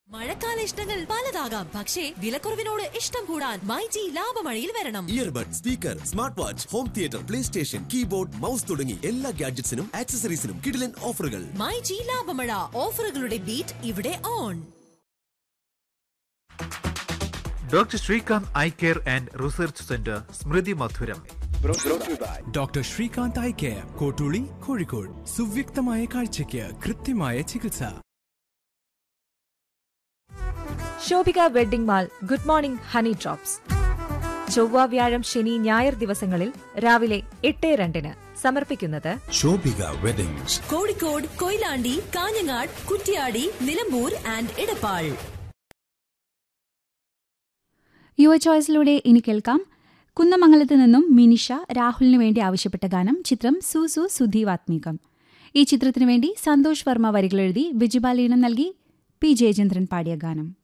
മഴക്കാല ഇഷ്ടങ്ങൾ പലതാകാം പക്ഷേ വിലക്കുറവിനോട് ഇഷ്ടം കൂടാൻ മൈജി ലാഭമഴയിൽ വരണം earbud speaker smart watch home theatre play station keyboard mouse തുടങ്ങി എല്ലാ ഗാഡ്ജറ്റ്സിനും ആക്സസറീസിനും കിടിലൻ ഓഫറുകൾ മൈജി ലാഭമഴ ഓഫറുകളുടെ ബീറ്റ് ഇവിടെ on doctor Srikanth eye care and research centre സ്മൃതി മധുരം doctor Srikanth eye care Kottooli Kozhikode സുവ്യക്തമായ കാഴ്ചയ്ക്ക് കൃത്യമായ ചികിത്സ Shobhika wedding mall good morning honey drops ചൊവ്വ വ്യാഴം ശനി ഞായർ ദിവസങ്ങളിൽ രാവിലെ എട്ട് രണ്ടിന് സമർപ്പിക്കുന്നത് ശോഭിക വെഡിങ്സ് കോഴിക്കോട് കൊയിലാണ്ടി കാഞ്ഞങ്ങാട് കുറ്റിയാടി നിലമ്പൂർ ആൻഡ് ഇടപ്പാൾ യുവ ചോയ്സിലൂടെ ഇനി കേൾക്കാം കുന്നമംഗലത്ത് നിന്നും മിനിഷ രാഹുലിന് വേണ്ടി ആവശ്യപ്പെട്ട ഗാനം ചിത്രം സൂസു സുധീവാത്മീകം ഈ ചിത്രത്തിനു വേണ്ടി സന്തോഷ് വർമ്മ വരികളെഴുതി ബിജുബാലീനം നൽകി പി ജയചന്ദ്രൻ പാടിയ ഗാനം